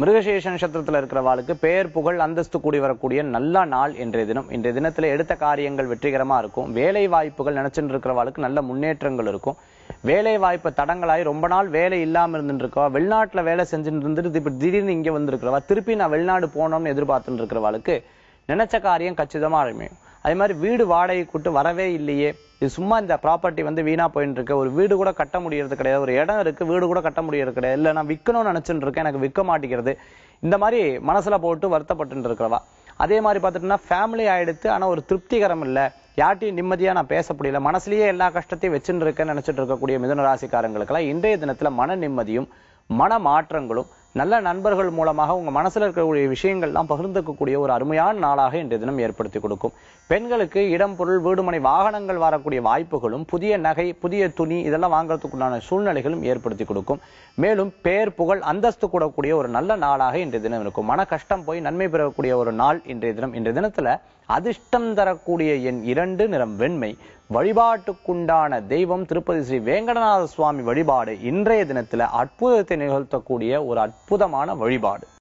மிருகசீஷ நட்சத்திரத்துல இருக்கிறவாளுக்கு பெயர் புகழ் அந்தஸ்து கூடி வரக்கூடிய நல்ல நாள் இன்றைய தினம் இன்றைய தினத்துல எடுத்த காரியங்கள் வெற்றிகரமா இருக்கும் வேலை வாய்ப்புகள் நினைச்சுட்டு இருக்கிறவாளுக்கு நல்ல முன்னேற்றங்கள் இருக்கும் வேலை வாய்ப்பு தடங்களாகி ரொம்ப நாள் வேலை இல்லாம இருந்துட்டு இருக்கவா வெளிநாட்டுல வேலை செஞ்சுட்டு இருந்துட்டு இப்ப திடீர்னு இங்க வந்திருக்கிறவா திருப்பி நான் வெளிநாடு போனோம்னு எதிர்பார்த்துட்டு இருக்கிறவாளுக்கு நினைச்ச காரியம் கச்சிதமா அமையும் அதே மாதிரி வீடு வாடகை கூட்டு வரவே இல்லையே இது சும்மா இந்த ப்ராப்பர்ட்டி வந்து வீணா போயிட்டு இருக்கு ஒரு வீடு கூட கட்ட முடியறது கிடையாது ஒரு இடம் இருக்கு வீடு கூட கட்ட முடியறது கிடையாது இல்ல நான் விற்கணும்னு நினைச்சுட்டு இருக்கேன் எனக்கு விற்க மாட்டேங்கிறது இந்த மாதிரி மனசுல போட்டு வருத்தப்பட்டு இருக்கிறவா அதே மாதிரி பார்த்துட்டோம்னா ஃபேமிலி ஆயிடுத்து ஆனா ஒரு திருப்திகரம் இல்ல யார்ட்டையும் நிம்மதியா நான் பேச முடியல மனசுலயே எல்லா கஷ்டத்தையும் வச்சுட்டு இருக்கேன்னு நினைச்சிட்டு இருக்கக்கூடிய மிதுன ராசிக்காரங்களுக்கெல்லாம் இன்றைய தினத்துல மன நிம்மதியும் மன மாற்றங்களும் நல்ல நண்பர்கள் மூலமாக உங்க மனசுல இருக்கக்கூடிய விஷயங்கள்லாம் பகிர்ந்துக்கக்கூடிய ஒரு அருமையான நாளாக இன்றைய தினம் ஏற்படுத்தி கொடுக்கும் பெண்களுக்கு இடம் பொருள் வீடுமனை வாகனங்கள் வரக்கூடிய வாய்ப்புகளும் புதிய நகை புதிய துணி இதெல்லாம் வாங்குறதுக்குண்டான சூழ்நிலைகளும் ஏற்படுத்தி கொடுக்கும் மேலும் பேர் புகழ் அந்தஸ்து கூடக்கூடிய ஒரு நல்ல நாளாக இன்றைய தினம் இருக்கும் மன கஷ்டம் போய் நன்மை பெறக்கூடிய ஒரு நாள் இன்றைய தினம் இன்றைய தினத்துல அதிர்ஷ்டம் தரக்கூடிய என் இரண்டு நிறம் வெண்மை வழிபாட்டுக்குண்டான தெய்வம் திருப்பதி ஸ்ரீ வேங்கடநாத சுவாமி வழிபாடு இன்றைய தினத்துல அற்புதத்தை நிகழ்த்தக்கூடிய ஒரு அற்புதமான வழிபாடு